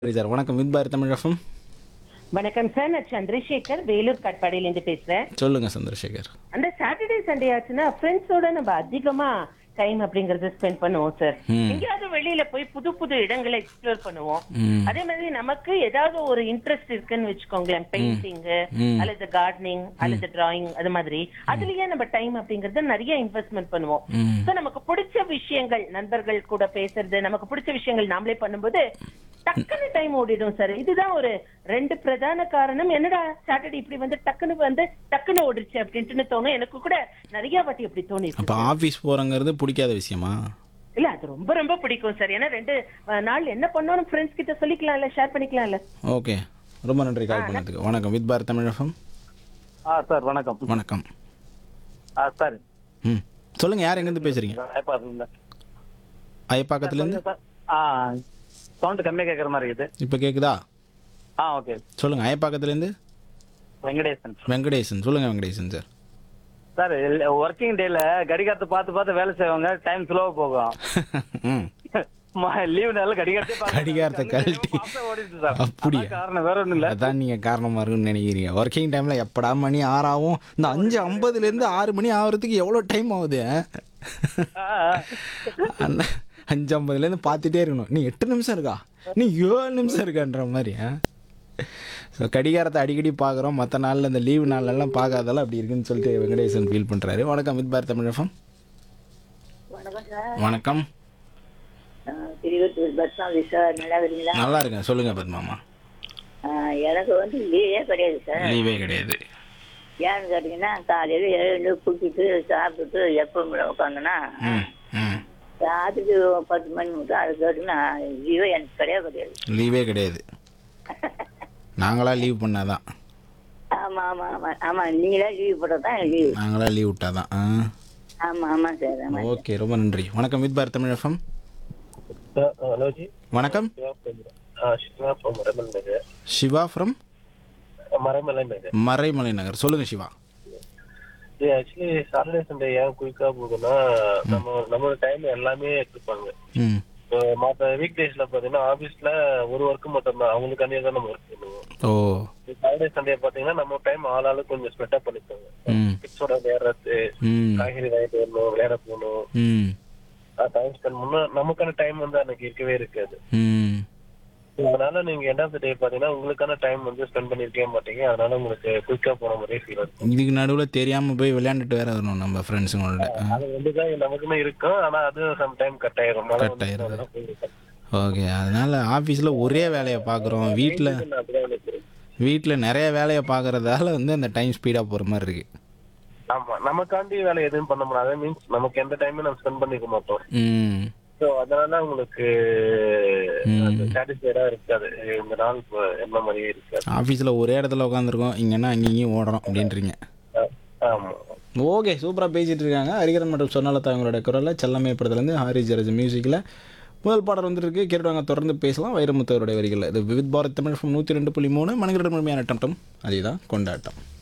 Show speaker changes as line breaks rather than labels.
சரி சார் வணக்கம் with Bharat Tamil FM
வணக்கம் சார் நான் சந்திரசேகர் வேலூர் காட்பாடியில இருந்து பேசுறேன்
சொல்லுங்க சந்திரசேகர்
அந்த சாட்டர்டே சண்டே ஆச்சுன்னா ஃப்ரெண்ட்ஸோட நம்ம அதிகமா டைம் அப்படிங்கறத ஸ்பெண்ட் பண்ணுவோம் சார்
ம்.
எங்கேயாவது வெளியில போய் புது புது இடங்களை எக்ஸ்ப்ளோர் பண்ணுவோம்
ம்
அதே மாதிரி நமக்கு ஏதாவது ஒரு இன்ட்ரெஸ்ட் இருக்குன்னு வச்சுக்கோங்களேன் பெயிண்டிங்
ம்.
அல்லது கார்டனிங் அல்லது டிராயிங் அது மாதிரி அதுலயே நம்ம டைம் அப்படிங்கறத நிறைய இன்வெஸ்ட்மெண்ட் பண்ணுவோம்
ம்
சோ நமக்கு பிடிச்ச விஷயங்கள் நண்பர்கள் கூட பேசுறது நமக்கு பிடிச்ச விஷயங்கள் நாமளே பண்ணும்போது டக்குன்னு டைம் ஓடிடும் சார் இதுதான் ஒரு ரெண்டு பிரதான காரணம் என்னடா சாட்டர்டே இப்படி வந்து டக்குன்னு வந்து டக்குன்னு ஓடிச்சு அப்படின்ட்டு தோணும் எனக்கு கூட நிறைய வாட்டி அப்படி தோணி
அப்போ ஆஃபீஸ் போகிறங்கிறது பிடிக்காத விஷயமா
இல்ல அது ரொம்ப ரொம்ப பிடிக்கும் சார் ஏன்னா ரெண்டு அஹ், நாள் என்ன பண்ணோம் ஃப்ரெண்ட்ஸ் கிட்ட சொல்லிக்கலாம்ல ஷேர் பண்ணிக்கலாம்ல
ஓகே ரொம்ப நன்றி கால் பண்ணதுக்கு வணக்கம் வித் பாரத் தமிழ் எஃப்எம்
ஆ சார் வணக்கம்
வணக்கம்
ஆ சார்
ம் சொல்லுங்கள் யார் எங்கேருந்து பேசுகிறீங்க
ஐப்பா இருந்தேன்.
ஐயப்பாக்கத்துலேருந்து
சார் ஆ சவுண்ட் கம்மியாக கேட்குற மாதிரி இருக்குது
இப்போ கேட்குதா
ஆ ஓகே
சொல்லுங்கள் ஐயப்பாக்கத்துலேருந்து
வெங்கடேசன்
வெங்கடேசன் சொல்லுங்கள் வெங்கடேசன் சார்
சார் ஒர்க்கிங் டேல கடிகாரத்தை பார்த்து பார்த்து வேலை செய்வாங்க டைம் ஸ்லோவாக போகும்
ம்
லீவ் நாள் கடிகாரத்தை பார்த்து-
கடிகாரத்தை கழட்டி.
fast ஆ ஓடிடுது சார்
அப்படியா?
அதான் காரணம் வேற ஒன்றும் இல்லை
அதான் நீங்கள் காரணமாக இருக்குன்னு நினைக்கிறீங்க ஒர்க்கிங் டைமில் எப்படா மணி ஆறாகும் இந்த அஞ்சு ஐம்பதுலேருந்து ஆறு மணி ஆகிறதுக்கு எவ்வளோ டைம் ஆகுது அந்த அஞ்சு ஐம்பதுலேருந்து பார்த்துட்டே இருக்கணும் நீ எட்டு நிமிஷம் இருக்கா நீ ஏழு நிமிஷம் இருக்கான்ற மாதிரி ஸோ கடிகாரத்தை அடிக்கடி பார்க்குறோம் மற்ற நாளில் இந்த லீவு நாள்லலாம் பார்க்காதெல்லாம் அப்படி இருக்குன்னு சொல்லிட்டு வெங்கடேசன் ஃபீல் பண்ணுறாரு வணக்கம் வித் பாரத் தமிழகம்
வணக்கம் சார்
வணக்கம்
நான் திருவத்தூர் பஸ் ஆஃபீஸ் சார் நல்லா இருக்கீங்களா
நல்லா இருக்கேன் சொல்லுங்கள் பத்மாமா
ஆஹ் எனக்கு வந்து லீவே கிடையாது சார்
லீவே கிடையாது
ஏன்னு கேட்டீங்கன்னா காலையில் எழுந்து குளிச்சுட்டு சாப்பிட்டுட்டு எப்போ உட்காந்தோன்னா
ம் ம்
ராத்திரி பத்து மணி மட்டும் அது கேட்டுன்னா லீவே எனக்கு கிடையாது கிடையாது
லீவே கிடையாது நாங்களா லீவ் பண்ணாதான்
ஆமாம் ஆமாம் ஆமாம் ஆமாம் நீங்களே லீவ் போட்டால் தான் லீவு
நாங்களா லீவ் விட்டாதான் ஆ
ஆமாம் ஆமாம் சார் ஆமாம்
ஓகே ரொம்ப நன்றி வணக்கம் with Bharat Tamil FM
hello ji
வணக்கம்
சிவா ஃப்ரம் மறைமலை நகர்
சிவா ஃப்ரம்
மறைமலை நகர்
மறைமலை நகர் சொல்லுங்க சிவா
ஆக்சுவலி சாட்டர்டே சண்டே ஏன் குயிக்காக போகுதுன்னா நம்ம நம்மளோட டைம் எல்லாமே எடுத்துப்பாங்க
ம்
இப்போ மற்ற வீக் டேஸ்ல பாத்தீங்கன்னா ஆபீஸ்ல ஒரு ஒர்க் மட்டும் தான் அவங்களுக்காண்டியே தான் நம்ம ஒர்க் பண்ணுவோம்
ஓ
சாட்டர்டே சண்டே பாத்தீங்கன்னா நம்ம டைம் ஆளாளு கொஞ்சம் ஸ்பெட்டா பண்ணிப்போங்க
ம்
கிட்ஸோட விளையாடுறது
ம்
காய்கறி வாங்கிட்டு வரணும் விளையாட போகணும்
ம்
டைம் ஸ்பெண்ட் பண்ணணும் நமக்கான டைம் வந்து அன்னைக்கு இருக்கவே இருக்காது
ம்
அதனால நீங்க எண்ட் ஆஃப் த டே பாத்தீங்கன்னா உங்களுக்கான டைம் வந்து ஸ்பெண்ட் பண்ணிருக்கவே மாட்டீங்க அதனால உங்களுக்கு குயிக்கா போன மாதிரியே ஃபீல் இருக்கும்
இதுக்கு நடுவில் தெரியாமல் போய் விளையாண்டுட்டு வேற வரணும் நம்ம ஃப்ரெண்ட்ஸுங்களோட
அது வந்து தான் நமக்குமே இருக்கும் ஆனா அது சம் டைம் கட் ஆயிரும் மழை
Cut ஆயிரும்.
வந்து போயிருக்கும்.
ஓகே அதனால ஆஃபீஸில் ஒரே வேலையை பார்க்குறோம் வீட்டில்
நான் அப்படிதான் நினைக்கிறேன்.
வீட்டில் நிறைய வேலையை பார்க்குறதால வந்து அந்த டைம் ஸ்பீடாக போகிற மாதிரி இருக்கு
ஆமா நமக்காண்டி வேலை எதுவும் பண்ண முடியாது மீன்ஸ் நமக்கு எந்த டைமும் நம்ம ஸ்பெண்ட் பண்ணிக்க மாட்டோம்
ம்
ஸோ அதனால உங்களுக்கு சாட்டிஸ்ஃபைடா இருக்காது இந்த நாள் இப்போ என்ன மாதிரியே இருக்காது
ஆஃபீஸில் ஒரே இடத்துல உட்காந்துருக்கோம் இங்கன்னா அங்கேயும் ஓடுறோம் அப்படின்றீங்க
ஆ- ஆமா
ஓகே சூப்பராக பேசிகிட்டு இருக்காங்க ஹரிகரன் மற்றும் சொன்னாலத்தா அவங்களோட குரலில் செல்லமே படத்துலேருந்து ஹாரி ஜரஜ் மியூசிக்கில் முதல் பாடல் வந்துருக்கு கேட்டுவாங்க தொடர்ந்து பேசலாம் வைரமுத்தவருடைய வரிகளில் இது விவித் பாரத் தமிழ் நூற்றி ரெண்டு புள்ளி மூணு மணிகளிடம் முழுமையான டம் அதே தான் கொண்டாட்டம்